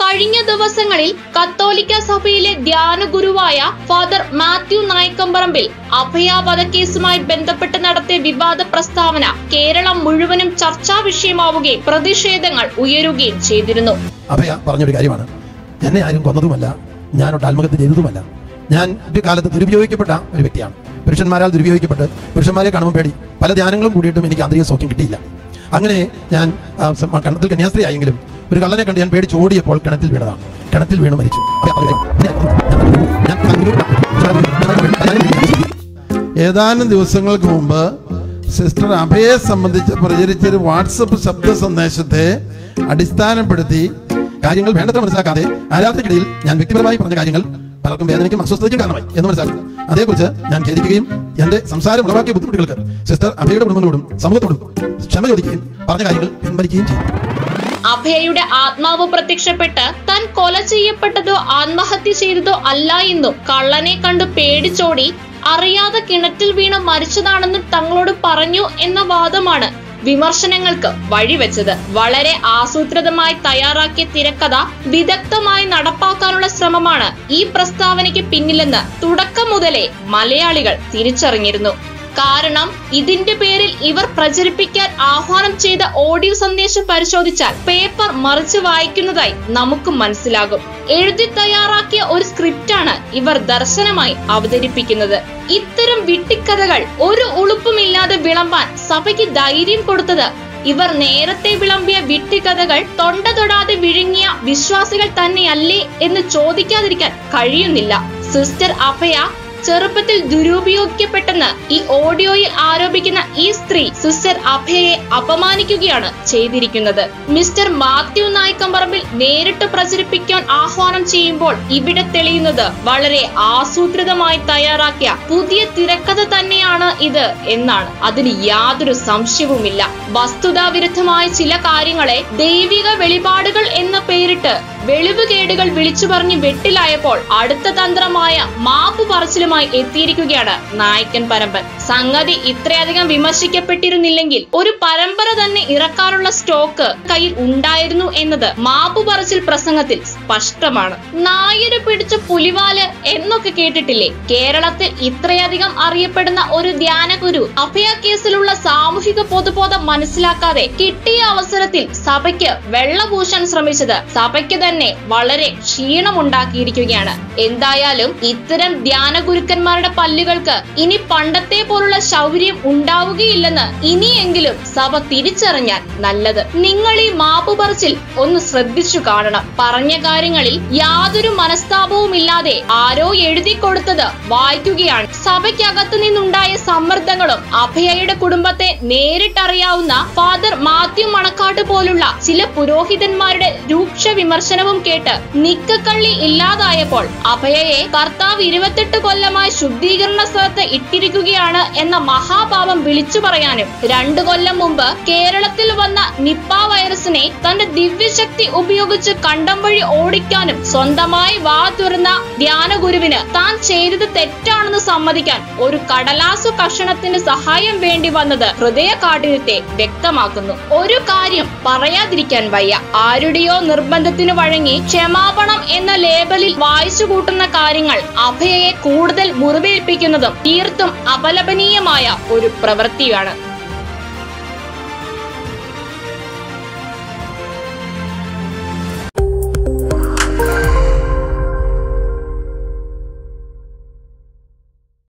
കഴിഞ്ഞ ദിവസങ്ങളിൽ കത്തോലിക്ക സഭയിലെ ധ്യാന ഗുരുവായ ഫാദർ മാത്യു നായ്ക്കമ്പറമ്പിൽ അഭയ വധക്കേസുമായി ബന്ധപ്പെട്ട് നടത്തിയ വിവാദ പ്രസ്താവന കേരളം മുഴുവനും ചർച്ചാ വിഷയമാവുകയും പ്രതിഷേധങ്ങൾ ഉയരുകയും ചെയ്തിരുന്നു അഭയ പറഞ്ഞൊരു കാര്യമാണ് എന്നെ ആരും കൊന്നതുമല്ല ഞാൻ ഒട്ട് ആത്മഹത്യ ചെയ്തതുമല്ല ഞാൻ ഒരു കാലത്ത് ദുരുപയോഗിക്കപ്പെട്ട ഒരു വ്യക്തിയാണ് പുരുഷന്മാരാൽ ദുരുപയോഗിക്കപ്പെട്ട് പുരുഷന്മാരെ കാണുമ്പോൾ പേടി പല ധ്യാനങ്ങളും കൂടിയിട്ടും എനിക്ക് ആന്തരിക സൗഖ്യം കിട്ടിയില്ല അങ്ങനെ ഞാൻ ആ, സ- കിണത്തിൽ കന്യാസ്ത്രീ ആയെങ്കിലും ഒരു കള്ളനെ കണ്ട് ഞാൻ പേടിച്ച് ഓടിയപ്പോൾ കിണറ്റിൽ വീണതാണ് കിണറ്റിൽ വീണ് മരിച്ചു അഭയ പറഞ്ഞു, ഞാൻ- ഞാൻ- ഏതാനും ദിവസങ്ങൾക്ക് മുമ്പ് സിസ്റ്റർ അഭയെ സംബന്ധിച്ച് പ്രചരിച്ചൊരു വാട്സപ്പ് ശബ്ദ സന്ദേശത്തെ അടിസ്ഥാനപ്പെടുത്തി കാര്യങ്ങൾ വേണ്ടത്ര മനസ്സിലാക്കാതെ ആരാധനയ്ക്കിടയിൽ ഞാൻ വ്യക്തിപരമായി പറഞ്ഞ കാര്യങ്ങൾ പലർക്കും വേദനയ്ക്കും അസ്വസ്ഥതയ്ക്കും കാരണമായി എന്ന് മനസ്സിലാക്കുന്നു അതേക്കുറിച്ച് ഞാൻ ഖേദിക്കുകയും എന്റെ സംസാരം ഉളവാക്കിയ ബുദ്ധിമുട്ടുകൾക്ക് സിസ്റ്റർ അഭയുടെ കുടുംബങ്ങളോടും സമൂഹത്തോടും ക്ഷമ ചോദിക്കുകയും പറഞ്ഞ കാര്യങ്ങൾ പിൻവലിക്കുകയും ചെയ്തു അഭയയുടെ ആത്മാവ് പ്രത്യക്ഷപ്പെട്ട് താൻ കൊല ചെയ്യപ്പെട്ടതോ ആത്മഹത്യ ചെയ്തതോ അല്ല എന്നും കള്ളനെ കണ്ടു പേടിച്ചോടി അറിയാതെ കിണറ്റിൽ വീണ് മരിച്ചതാണെന്നും തങ്ങളോട് പറഞ്ഞു എന്ന വാദമാണ് വിമർശനങ്ങൾക്ക് വഴിവെച്ചത് വളരെ ആസൂത്രിതമായി തയ്യാറാക്കിയ തിരക്കഥ വിദഗ്ധമായി നടപ്പാക്കാനുള്ള ശ്രമമാണ് ഈ പ്രസ്താവനയ്ക്ക് പിന്നിലെന്ന് തുടക്കം മുതലേ മലയാളികൾ തിരിച്ചറിഞ്ഞിരുന്നു കാരണം ഇതിന്റെ പേരിൽ ഇവർ പ്രചരിപ്പിക്കാൻ ആഹ്വാനം ചെയ്ത ഓഡിയോ സന്ദേശം പരിശോധിച്ചാൽ പേപ്പർ മറിച്ച് വായിക്കുന്നതായി നമുക്ക് മനസ്സിലാകും എഴുതി തയ്യാറാക്കിയ ഒരു സ്ക്രിപ്റ്റാണ് ഇവർ ദർശനമായി അവതരിപ്പിക്കുന്നത് ഇത്തരം വിട്ടിക്കഥകൾ ഒരു ഉളുപ്പുമില്ലാതെ വിളമ്പാൻ സഭയ്ക്ക് ധൈര്യം കൊടുത്തത് ഇവർ നേരത്തെ വിളമ്പിയ വിട്ടിക്കഥകൾ തൊണ്ട തൊടാതെ വിഴുങ്ങിയ വിശ്വാസികൾ തന്നെയല്ലേ എന്ന് ചോദിക്കാതിരിക്കാൻ കഴിയുന്നില്ല സിസ്റ്റർ അഭയ ചെറുപ്പത്തിൽ ദുരുപയോഗിക്കപ്പെട്ടെന്ന് ഈ ഓഡിയോയിൽ ആരോപിക്കുന്ന ഈ സ്ത്രീ സിസ്റ്റർ അഭയെ അപമാനിക്കുകയാണ് ചെയ്തിരിക്കുന്നത് മിസ്റ്റർ മാത്യു നായ്ക്കമ്പറമ്പിൽ നേരിട്ട് പ്രചരിപ്പിക്കാൻ ആഹ്വാനം ചെയ്യുമ്പോൾ ഇവിടെ തെളിയുന്നത് വളരെ ആസൂത്രിതമായി തയ്യാറാക്കിയ പുതിയ തിരക്കഥ തന്നെയാണ് ഇത് എന്നാണ് അതിന് യാതൊരു സംശയവുമില്ല വസ്തുതാവിരുദ്ധമായ ചില കാര്യങ്ങളെ ദൈവിക വെളിപാടുകൾ എന്ന പേരിട്ട് വെളിവുകേടുകൾ വിളിച്ചു പറഞ്ഞ് വെട്ടിലായപ്പോൾ അടുത്ത തന്ത്രമായ മാപ്പ് പറച്ചിലുമായി എത്തിയിരിക്കുകയാണ് നായക്കൻ പരമ്പൻ സംഗതി ഇത്രയധികം വിമർശിക്കപ്പെട്ടിരുന്നില്ലെങ്കിൽ ഒരു പരമ്പര തന്നെ ഇറക്കാനുള്ള സ്റ്റോക്ക് കയ്യിൽ ഉണ്ടായിരുന്നു എന്നത് മാപ്പ് പറച്ചിൽ പ്രസംഗത്തിൽ സ്പഷ്ടമാണ് നായര് പിടിച്ച പുലിവാല് എന്നൊക്കെ കേട്ടിട്ടില്ലേ കേരളത്തിൽ ഇത്രയധികം അറിയപ്പെടുന്ന ഒരു ധ്യാനഗുരു അഭയ കേസിലുള്ള സാമൂഹിക പൊതുബോധം മനസ്സിലാക്കാതെ കിട്ടിയ അവസരത്തിൽ സഭയ്ക്ക് വെള്ളപൂശാൻ ശ്രമിച്ചത് സഭയ്ക്ക് തന്നെ വളരെ ക്ഷീണമുണ്ടാക്കിയിരിക്കുകയാണ് എന്തായാലും ഇത്തരം ധ്യാന ഗുരുക്കന്മാരുടെ പല്ലുകൾക്ക് ഇനി പണ്ടത്തെ പോലുള്ള ശൗര്യം ഉണ്ടാവുകയില്ലെന്ന് ഇനിയെങ്കിലും സഭ തിരിച്ചറിഞ്ഞാൽ നല്ലത് നിങ്ങൾ ഈ മാപ്പ് പറച്ചിൽ ഒന്ന് ശ്രദ്ധിച്ചു കാണണം പറഞ്ഞ കാര്യങ്ങളിൽ യാതൊരു മനസ്താപവും ഇല്ലാതെ ആരോ എഴുതി കൊടുത്തത് വായിക്കുകയാണ് സഭയ്ക്കകത്തു നിന്നുണ്ടായ സമ്മർദ്ദങ്ങളും അഭയയുടെ കുടുംബത്തെ നേരിട്ടറിയാവുന്ന ഫാദർ മാത്യു മണക്കാട്ട് പോലുള്ള ചില പുരോഹിതന്മാരുടെ രൂക്ഷ വിമർശനവും കേട്ട് നിക്കക്കള്ളി ഇല്ലാതായപ്പോൾ അഭയയെ കർത്താവ് ഇരുപത്തെട്ട് കൊല്ലമായി ശുദ്ധീകരണ സ്ഥലത്ത് ഇട്ടിരിക്കുകയാണ് എന്ന മഹാപാപം വിളിച്ചു പറയാനും രണ്ടു കൊല്ലം മുമ്പ് കേരളത്തിൽ വന്ന നിപ്പ വൈറസിനെ തന്റെ ദിവ്യശക്തി ഉപയോഗിച്ച് കണ്ടം വഴി ഓടിക്കാനും സ്വന്തമായി വാ തുറന്ന ധ്യാനഗുരുവിന് താൻ ചെയ്തത് തെറ്റാണെന്ന് സമ്മതിക്കാൻ ഒരു കടലാസു കഷണത്തിന് സഹായം വേണ്ടി വന്നത് ഹൃദയ കാഠിന്യത്തെ വ്യക്തമാക്കുന്നു ഒരു കാര്യം പറയാതിരിക്കാൻ വയ്യ ആരുടെയോ നിർബന്ധത്തിന് വഴങ്ങി ക്ഷമാപണം എന്ന ലേബലിൽ വായിച്ചു കൂട്ടുന്ന കാര്യങ്ങൾ അഭയയെ കൂടുതൽ മുറിവേൽപ്പിക്കുന്നതും തീർത്തും അപലപനീയമായ ഒരു പ്രവൃത്തിയാണ്